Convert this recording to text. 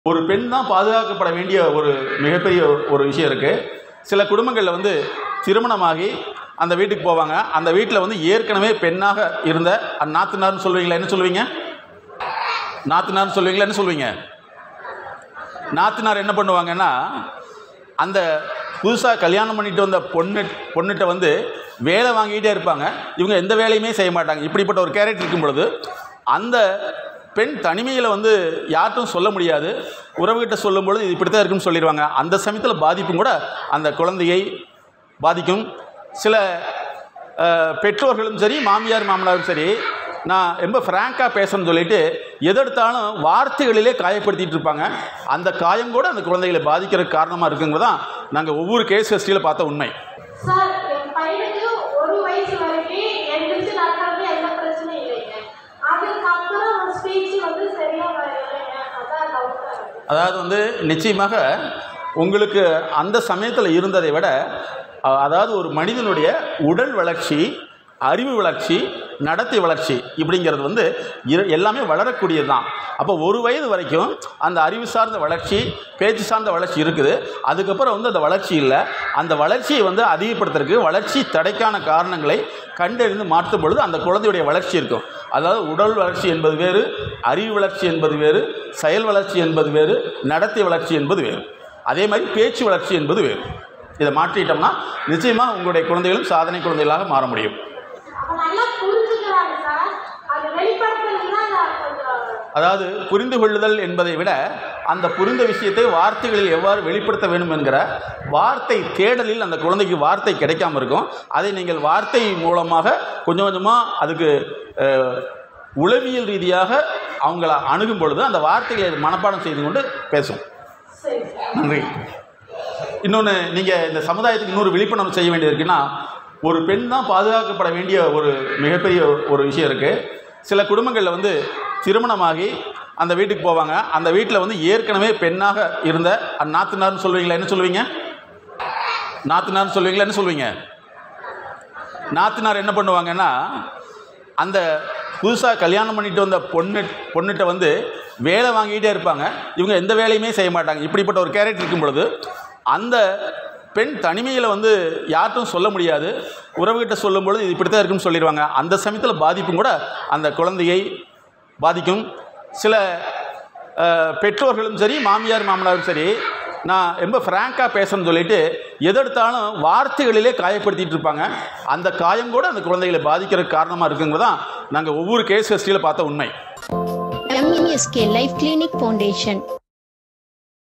ஒரு பெண் தான் பாதுகாக்கப்பட வேண்டிய ஒரு மிகப்பெரிய ஒரு விஷயம் இருக்குது சில குடும்பங்களில் வந்து திருமணமாகி அந்த வீட்டுக்கு போவாங்க அந்த வீட்டில் வந்து ஏற்கனவே பெண்ணாக இருந்த அந்த நாத்தனார்னு சொல்லுவீங்களா என்ன சொல்லுவீங்க நாத்தனார்னு சொல்லுவீங்களா என்ன சொல்லுவீங்க நாத்தனார் என்ன பண்ணுவாங்கன்னா அந்த புதுசாக கல்யாணம் பண்ணிட்டு வந்த பொண்ணு பொண்ணுகிட்ட வந்து வேலை வாங்கிட்டே இருப்பாங்க இவங்க எந்த வேலையுமே செய்ய மாட்டாங்க இப்படிப்பட்ட ஒரு கேரக்டர் இருக்கும் பொழுது அந்த பெண் தனிமையில் வந்து யார்ட்டும் சொல்ல முடியாது உறவுகிட்ட சொல்லும் பொழுது இது இப்படி தான் இருக்குன்னு சொல்லிடுவாங்க அந்த சமயத்தில் பாதிப்பும் கூட அந்த குழந்தையை பாதிக்கும் சில அஹ், பெற்றோர்களும் சரி மாமியார் மாமனாரும் சரி நான் ரொம்ப ஃப்ராங்காக பேசணும்னு சொல்லிட்டு எதெடுத்தாலும் வார்த்தைகளிலே காயப்படுத்திட்டு இருப்பாங்க அந்த காயம் கூட அந்த குழந்தைகளை பாதிக்கிறதுக்கு காரணமாக இருக்குங்கிறது தான் நாங்கள் ஒவ்வொரு கேஸ் ஹிஸ்ட்ரியில் பார்த்த உண்மை சார் என் பையனுக்கு ஒரு வயசு வரைக்கும் எந்திரிச்சு நடக்கிறது எந்த பிரச்சனையும் இல்லைங்க அதுக்கப்புறம் ஸ்பீச் வந்து சரியா வரலைங்க அதான் டவுட்டா இருக்கு அதாவது வந்து நிச்சயமாக உங்களுக்கு அந்த சமயத்தில் இருந்ததை விட அ- அதாவது ஒரு மனிதனுடைய உடல் வளர்ச்சி அறிவு வளர்ச்சி நடத்தை வளர்ச்சி இப்படிங்கிறது வந்து இரு எல்லாமே வளரக்கூடியது தான் அப்போ ஒரு வயது வரைக்கும் அந்த அறிவு சார்ந்த வளர்ச்சி பேச்சு சார்ந்த வளர்ச்சி இருக்குது அதுக்கப்புறம் வந்து அந்த வளர்ச்சி இல்லை அந்த வளர்ச்சியை வந்து அதிகப்படுத்துறதுக்கு வளர்ச்சி தடைக்கான காரணங்களை கண்டறிந்து மாற்றும் பொழுது அந்த குழந்தையுடைய வளர்ச்சி இருக்கும் அதாவது உடல் வளர்ச்சி என்பது வேறு அறிவு வளர்ச்சி என்பது வேறு செயல் வளர்ச்சி என்பது வேறு நடத்தை வளர்ச்சி என்பது வேறு அதே மாதிரி பேச்சு வளர்ச்சி என்பது வேறு இதை மாற்றிட்டோம்னா நிச்சயமாக உங்களுடைய குழந்தைகளும் சாதனை குழந்தைகளாக மாற முடியும் அவன் நல்லா புரிஞ்சுக்கிறாங்க சார் அது வெளிப்படுத்துறதுனா நான் கொஞ்சம் அதாவது புரிந்து கொள்ளுதல் என்பதை விட அந்த புரிந்த விஷயத்தை வார்த்தைகளில் எவ்வாறு வெளிப்படுத்த வேண்டும் என்கிற வார்த்தை தேடலில் அந்த குழந்தைக்கு வார்த்தை கிடைக்காம இருக்கும் அதை நீங்கள் வார்த்தை மூலமாக கொஞ்சம் கொஞ்சமாக அதுக்கு அஹ், உளவியல் ரீதியாக அவங்கள அணுகும் பொழுது அந்த வார்த்தைகளை அது மனப்பாடம் செய்து கொண்டு பேசும் சரி சார் நன்றி இன்னொன்று நீங்கள் இந்த சமுதாயத்துக்கு இன்னொரு விழிப்புணர்வு செய்ய வேண்டியது இருக்குன்னா ஒரு பெண் தான் பாதுகாக்கப்பட வேண்டிய ஒரு மிகப்பெரிய ஒரு விஷயம் இருக்குது சில குடும்பங்களில் வந்து திருமணமாகி அந்த வீட்டுக்கு போவாங்க அந்த வீட்டில் வந்து ஏற்கனவே பெண்ணாக இருந்த அந்த நாத்தனார்னு சொல்லுவீங்களா என்ன சொல்லுவீங்க நாத்தனார்னு சொல்லுவீங்களா என்ன சொல்லுவீங்க நாத்தனார் என்ன பண்ணுவாங்கன்னா அந்த புதுசாக கல்யாணம் பண்ணிட்டு வந்த பொண்ணு பொண்ணுகிட்ட வந்து வேலை வாங்கிட்டே இருப்பாங்க இவங்க எந்த வேலையுமே செய்ய மாட்டாங்க இப்படிப்பட்ட ஒரு கேரக்டர் இருக்கும் பொழுது அந்த பெண் தனிமையில் வந்து யார்ட்டும் சொல்ல முடியாது உறவுகிட்ட சொல்லும் பொழுது இது இப்படி தான் இருக்குன்னு சொல்லிடுவாங்க அந்த சமயத்தில் பாதிப்பும் கூட அந்த குழந்தையை பாதிக்கும் சில அஹ், பெற்றோர்களும் சரி மாமியார் மாமனாரும் சரி நான் ரொம்ப ஃப்ராங்காக பேசணும்னு சொல்லிட்டு எதெடுத்தாலும் வார்த்தைகளிலே காயப்படுத்திட்டு இருப்பாங்க அந்த காயம் கூட அந்த குழந்தைகளை பாதிக்கிறதுக்கு காரணமாக இருக்குங்கிறது தான் நாங்கள் ஒவ்வொரு கேஸ் ஹிஸ்ட்ரியில் பார்த்த உண்மை MMSK Life Clinic Foundation